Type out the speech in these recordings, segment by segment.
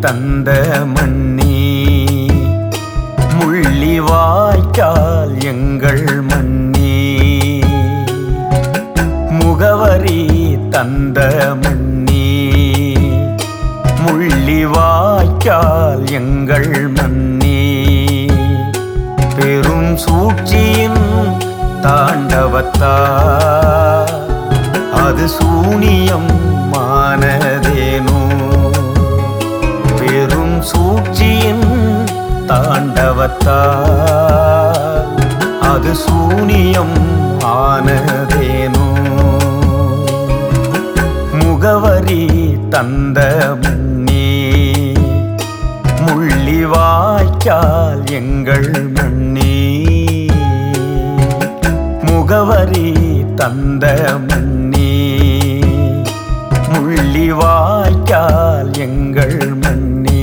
தந்த மண்ணி முள்ளி வாய்க்கால் எங்கள் மண்ணி முகவரி தந்த மண்ணி முள்ளி வாய்க்கால் எங்கள் மண்ணி பெரும் சூழ்ச்சியின் தாண்டவத்தா அது சூனியம் மானதேனோ பெரும் சூழ்ச்சியின் தாண்டவத்தா அது சூனியம் ஆனதேனோ முகவரி தந்த மண்ணி முள்ளி வாய்க்கால் எங்கள் மண்ணி முகவரி தந்த மண்ணி முள்ளி வாய்க்கால் எங்கள் மண்ணி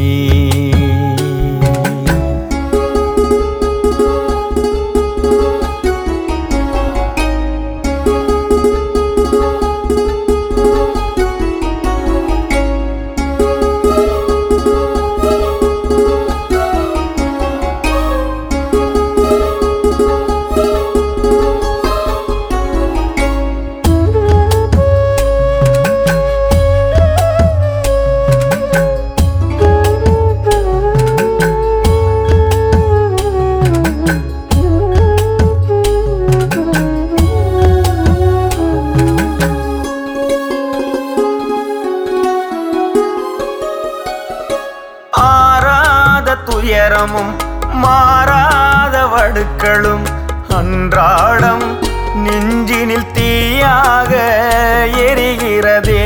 ஆறாத துயரமும் மாறாத வடுக்களும் அன்றாடம் நெஞ்சினில் தீயாக எரிகிறதே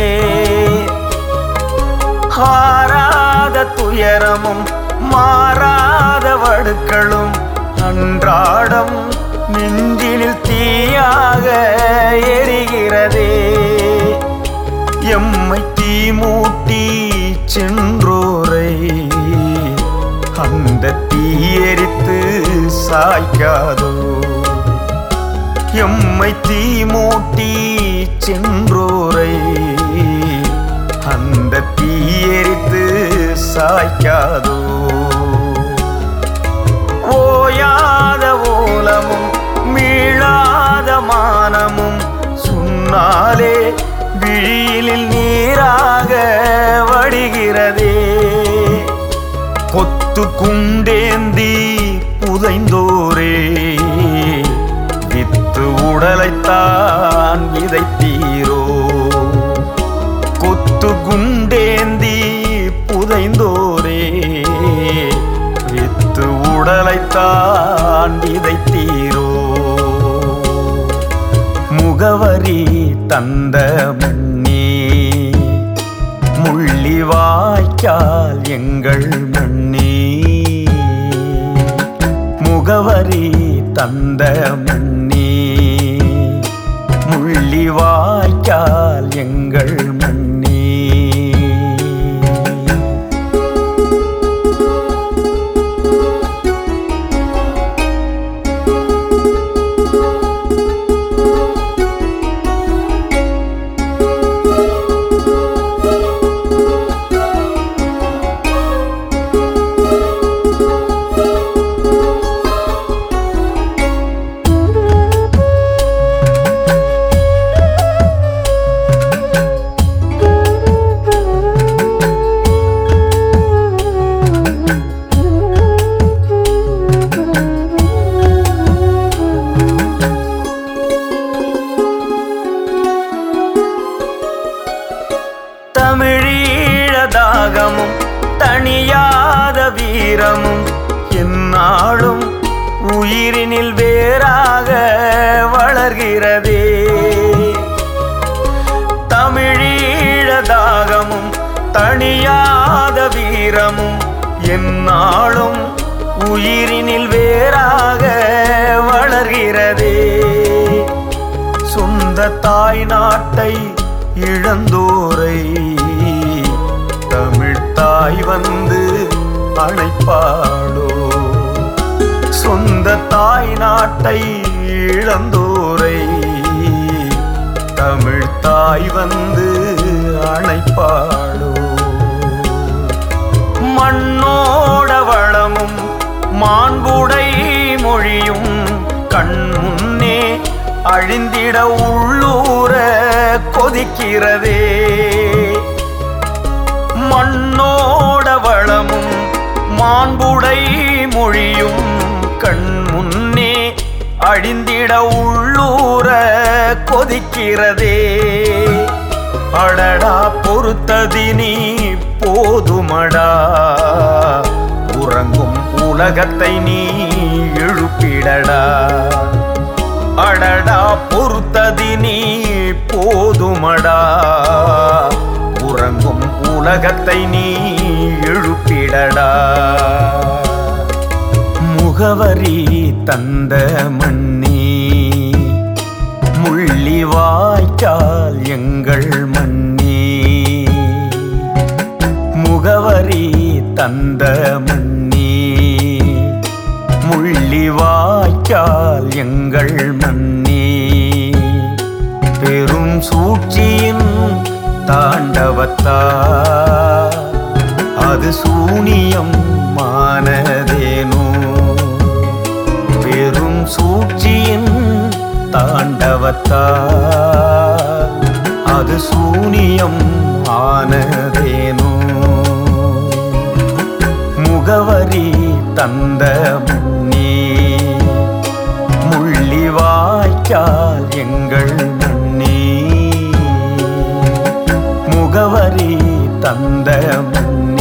ஆறாத துயரமும் மாறாத வடுக்களும் அன்றாடம் நெஞ்சினில் தீயாக எரிகிறதே எம்மை தீ மூட்டி சென்றோரை அந்த தீயரித்து சாய்க்காதோ எம்மை தீ மூட்டி சென்றோரை அந்த தீயரித்து சாய்க்காதோ ஓயாத ஓலமும் மீளாத மானமும் சுண்ணாலே விழியிலில் நீராக வடிகிறதே கொத்து குண்டேந்தி புதைந்தோரே வித்து உடலைத்தான் விதைத்தீரோ கொத்து குண்டேந்தி புதைந்தோரே வித்து உடலைத்தான் விதைத்தீரோ முகவரி தந்த மண்ணி முள்ளி வாய்க்கால் எங்கள் மண்ணி முகவரி தந்த மண்ணி முள்ளி வாய்க்கால் எங்கள் மண்ணி தமிழீழதாகமும் தணியாத வீரமும் எந்நாளும் உயிரினில் வேறாக வளர்கிறதே தமிழீழதாகமும் தணியாத வீரமும் எந்நாளும் உயிரினில் வேறாக வளர்கிறதே சொந்த தாய் நாட்டை இழந்தோரை தமிழ் தாய் வந்து அழைப்பாளோ சொந்த தாய் நாட்டை இழந்தோரை தமிழ் தாய் வந்து அணைப்பாளோ மண்ணோட வளமும் மாண்புடை மொழியும் கண் முன்னே அழிந்திட உள்ளூர கொதிக்கிறதே மண்ணோட வளமும் மாண்புடை மொழியும் கண் முன்னே அழிந்திட உள்ளூர கொதிக்கிறதே அடடா பொறுத்ததினி போதுமடா உறங்கும் உலகத்தை நீ எழுப்பிடடா அடடா பொறுத்ததினி போதுமடா உறங்கும் உலகத்தை நீ எழுப்பிடடா முகவரி தந்த மண்ணி முள்ளி வாய்க்கால் எங்கள் மண்ணி முகவரி தந்த மண்ணி முள்ளி வாய்க்கால் எங்கள் மண்ணி பெரும் சூழ்ச்சியின் தாண்டவத்தா அது சூனியம் மானதேனோ பெரும் சூழ்ச்சியின் தாண்டவத்தா அது சூனியம் ஆனதேனோ முகவரி தந்த முன்னே முள்ளி வாய்க்கால் எங்கள் மண்ணே முகவரி தந்த முன்னே